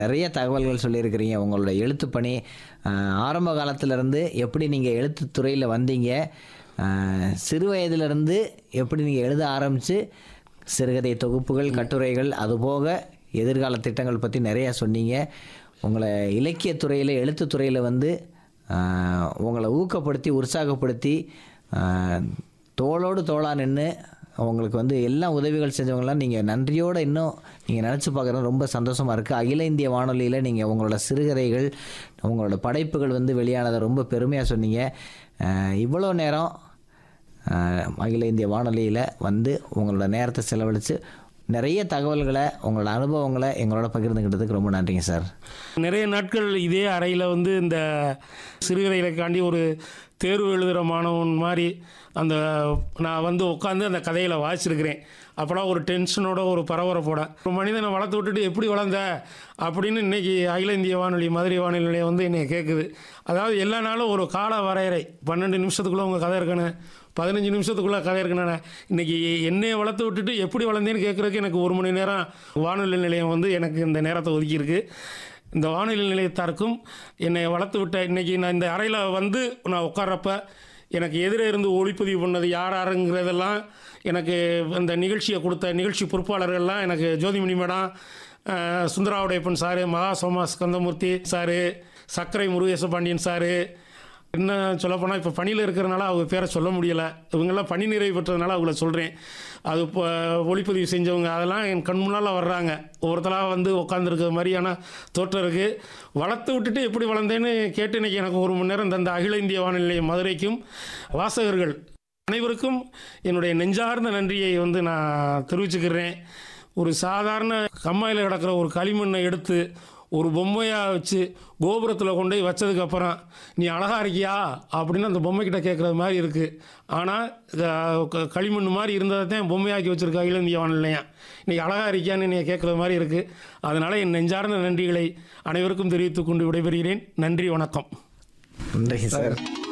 நிறைய தகவல்கள் சொல்லியிருக்கிறீங்க உங்களோட எழுத்துப் பணி அஹ், ஆரம்ப காலத்திலேருந்து எப்படி நீங்கள் எழுத்துத் துறையில் வந்தீங்க அஹ், சிறு வயதிலிருந்து எப்படி நீங்கள் எழுத ஆரம்பித்து சிறுகதை தொகுப்புகள் கட்டுரைகள் அதுபோக எதிர்கால திட்டங்கள் பற்றி நிறையா சொன்னீங்க உங்களை இலக்கியத் துறையில் எழுத்துத் துறையில் வந்து அஹ், உங்களை ஊக்கப்படுத்தி உற்சாகப்படுத்தி அஹ், தோளோடு தோளா நின்று உங்களுக்கு வந்து எல்லா உதவிகள் செஞ்சவங்களாம் நீங்கள் நன்றியோடு இன்னும் நீங்கள் நினச்சி பார்க்குறது ரொம்ப சந்தோஷமாக இருக்குது அகில இந்திய வானொலியில் நீங்கள் உங்களோட சிறுகதைகள் உங்களோட படைப்புகள் வந்து வெளியானதை ரொம்ப பெருமையாக சொன்னீங்க அஹ் இவ்வளோ நேரம் அஹ், அகில இந்திய வானொலியில் வந்து உங்களோட நேரத்தை செலவழித்து நிறைய தகவல்களை உங்களோட அனுபவங்களை எங்களோட பகிர்ந்துக்கிட்டதுக்கு ரொம்ப நன்றிங்க சார் நிறைய நாட்கள் இதே அறையில் வந்து இந்த சிறுகதைகளுக்காண்டி ஒரு தேர்வு எழுதுகிற மாணவன் மாதிரி அந்த நான் வந்து உட்காந்து அந்த கதையில் வாசிச்சிருக்கிறேன் அப்போலாம் ஒரு டென்ஷனோட ஒரு பரபரப்போட ஒரு மனிதனை வளர்த்து விட்டுட்டு எப்படி வளர்ந்த அப்படின்னு இன்னைக்கு அகில இந்திய வானொலி மதுரை வானொலி நிலையம் வந்து என்னை கேட்குது அதாவது எல்லா நாளும் ஒரு கால வரையறை பன்னெண்டு நிமிஷத்துக்குள்ளே உங்கள் கதை இருக்கணும் பதினஞ்சு நிமிஷத்துக்குள்ளே கதை இருக்கணும் இன்னைக்கு என்னையை வளர்த்து விட்டுட்டு எப்படி வளர்ந்தேன்னு கேட்குறதுக்கு எனக்கு ஒரு மணி நேரம் வானொலி நிலையம் வந்து எனக்கு இந்த நேரத்தை ஒதுக்கியிருக்கு இந்த வானொலி நிலையத்தாருக்கும் என்னை வளர்த்து விட்ட இன்னைக்கு நான் இந்த அறையில் வந்து நான் உட்கார்றப்ப எனக்கு எதிரே இருந்து ஒளிப்பதிவு பண்ணது யார் யாருங்கிறதெல்லாம் எனக்கு இந்த நிகழ்ச்சியை கொடுத்த நிகழ்ச்சி பொறுப்பாளர்கள்லாம் எனக்கு ஜோதிமணி மேடம் அஹ், சுந்தராவுடையப்பன் சாரு மகா சோமா ஸ்கந்தமூர்த்தி சாரு சக்கரை முருகேச பாண்டியன் சாரு இன்னும் சொல்லப்போனால் இப்போ பணியில் இருக்கிறனால அவங்க பேரை சொல்ல முடியலை இவங்கெல்லாம் பணி நிறைவு பெற்றதுனால அவங்கள சொல்கிறேன் அது இப்போ ஒளிப்பதிவு செஞ்சவங்க அதெல்லாம் என் கண் முன்னால் வர்றாங்க ஒருத்தலாக வந்து உட்காந்துருக்க மாதிரியான தோற்றம் இருக்குது வளர்த்து விட்டுட்டு எப்படி வளர்ந்தேன்னு கேட்டு இன்னைக்கு எனக்கு ஒரு மணி நேரம் தந்த அகில இந்திய வானொலி நிலையம் மதுரைக்கும் வாசகர்கள் அனைவருக்கும் என்னுடைய நெஞ்சார்ந்த நன்றியை வந்து நான் தெரிவிச்சுக்கிறேன் ஒரு சாதாரண கம்மாயில் கிடக்கிற ஒரு களிமண்ணை எடுத்து ஒரு பொம்மையாக வச்சு கோபுரத்தில் கொண்டு போய் வச்சதுக்கப்புறம் நீ அழகா இருக்கியா அப்படின்னு அந்த பொம்மைக்கிட்ட கேட்குறது மாதிரி இருக்குது ஆனால் களிமண் மாதிரி இருந்ததை தான் பொம்மையாக்கி வச்சுருக்கா அகில இந்திய வானிலையம் இன்னைக்கு அழகா இருக்கியான்னு என்னை கேட்குறது மாதிரி இருக்குது அதனால் என் நெஞ்சார்ந்த நன்றிகளை அனைவருக்கும் தெரிவித்துக் கொண்டு விடைபெறுகிறேன் நன்றி வணக்கம் நன்றி சார்